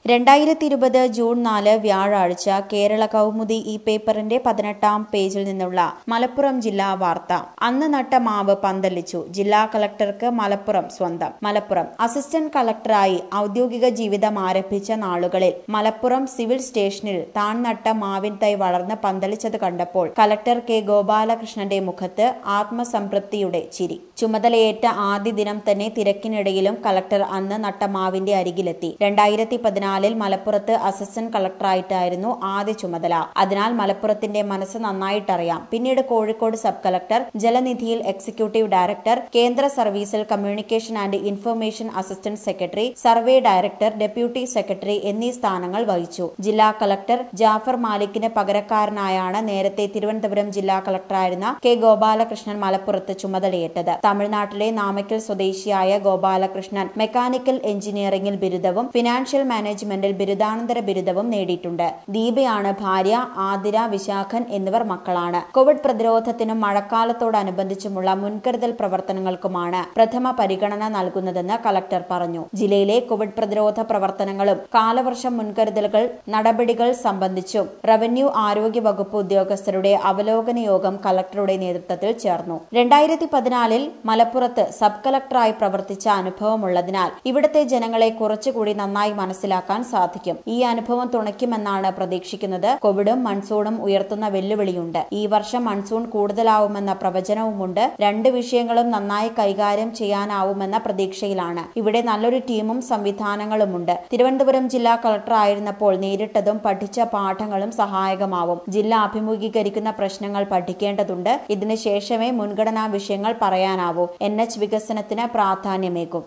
രണ്ടായിരത്തി ഇരുപത് ജൂൺ നാല് വ്യാഴാഴ്ച കേരള കൗമുദി ഈ പേപ്പറിന്റെ പതിനെട്ടാം പേജിൽ നിന്നുള്ള മലപ്പുറം ജില്ലാ വാർത്ത അന്ന് നട്ട മാവ് പന്തലിച്ചു ജില്ലാ കളക്ടർക്ക് മലപ്പുറം സ്വന്തം മലപ്പുറം അസിസ്റ്റന്റ് കളക്ടറായി ഔദ്യോഗിക ജീവിതം ആരംഭിച്ച നാളുകളിൽ മലപ്പുറം സിവിൽ സ്റ്റേഷനിൽ താൻ നട്ട മാവിൻ തൈ വളർന്ന് പന്തലിച്ചത് കണ്ടപ്പോൾ കളക്ടർ കെ ഗോപാലകൃഷ്ണന്റെ മുഖത്ത് ആത്മസംതൃപ്തിയുടെ ചിരി ചുമതലയേറ്റ ആദ്യ ദിനം തന്നെ തിരക്കിനിടയിലും കളക്ടർ അന്ന് നട്ട മാവിന്റെ അരികിലെത്തി രണ്ടായിരത്തി പതിനാലിൽ മലപ്പുറത്ത് അസിസ്റ്റന്റ് കളക്ടറായിട്ടായിരുന്നു ആദ്യ ചുമതല അതിനാൽ മലപ്പുറത്തിന്റെ മനസ്സ് നന്നായിട്ടറിയാം പിന്നീട് കോഴിക്കോട് സബ് കളക്ടർ ജലനിധിയിൽ എക്സിക്യൂട്ടീവ് ഡയറക്ടർ കേന്ദ്ര സർവീസിൽ communication and information assistant secretary survey director deputy secretary എന്നീ സ്ഥാനങ്ങൾ വഹിച്ചു ജില്ലാ കളക്ടർ ജാഫർ മാലിക്കിന് പകരക്കാരനായാണ് നേരത്തെ തിരുവനന്തപുരം ജില്ലാ കളക്ടറായിരുന്ന കെ ഗോപാലകൃഷ്ണൻ മലപ്പുറത്ത് ചുമതലയേറ്റത് തമിഴ്നാട്ടിലെ നാമക്കൽ സ്വദേശിയായ ഗോപാലകൃഷ്ണൻ മെക്കാനിക്കൽ എഞ്ചിനീയറിംഗിൽ ബിരുദവും ഫിനാൻഷ്യൽ മാനേജ്മെന്റിൽ ബിരുദാനന്തര ബിരുദവും നേടിയിട്ടുണ്ട് ദീപയാണ് ഭാര്യ ആതിര വിശാഖൻ എന്നിവർ മക്കളാണ് കോവിഡ് പ്രതിരോധത്തിനും മഴക്കാലത്തോടനുബന്ധിച്ചുമുള്ള മുൻകരുതൽ പ്രവർത്തനങ്ങൾക്കുമാണ് പ്രഥമ പരിഗണന നൽകുന്നതെന്ന് കളക്ടർ പറഞ്ഞു ജില്ലയിലെ കോവിഡ് പ്രതിരോധ പ്രവർത്തനങ്ങളും കാലവർഷം മുൻകരുതലുകൾ നടപടികൾ സംബന്ധിച്ചും റവന്യൂ ആരോഗ്യ വകുപ്പ് ഉദ്യോഗസ്ഥരുടെ അവലോകന യോഗം കളക്ടറുടെ നേതൃത്വത്തിൽ ചേർന്നു രണ്ടായിരത്തി പതിനാലിൽ മലപ്പുറത്ത് സബ് കളക്ടറായി പ്രവർത്തിച്ച അനുഭവമുള്ളതിനാൽ ഇവിടുത്തെ ജനങ്ങളെ കുറച്ചുകൂടി നന്നായി മനസ്സിലാക്കാൻ സാധിക്കും ഈ അനുഭവം തുണയ്ക്കുമെന്നാണ് പ്രതീക്ഷിക്കുന്നത് കോവിഡും മൺസൂണും ഉയർത്തുന്ന വെല്ലുവിളിയുണ്ട് ഈ വർഷം മൺസൂൺ കൂടുതലാവുമെന്ന പ്രവചനവുമുണ്ട് രണ്ട് വിഷയങ്ങളും നന്നായി കൈകാര്യം ചെയ്യാനാവുമെന്ന പ്രതീക്ഷയിലാണ് ഇവിടെ നല്ലൊരു ടീമും സംവിധാനങ്ങളുമുണ്ട് തിരുവനന്തപുരം ജില്ലാ കളക്ടർ ആയിരുന്നപ്പോൾ നേരിട്ടതും പഠിച്ച പാഠങ്ങളും സഹായകമാവും ജില്ല അഭിമുഖീകരിക്കുന്ന പ്രശ്നങ്ങൾ പഠിക്കേണ്ടതുണ്ട് ഇതിനുശേഷമേ മുൻഗണനാ വിഷയങ്ങൾ പറയാനാവൂ എൻ എച്ച് വികസനത്തിന് പ്രാധാന്യമേകും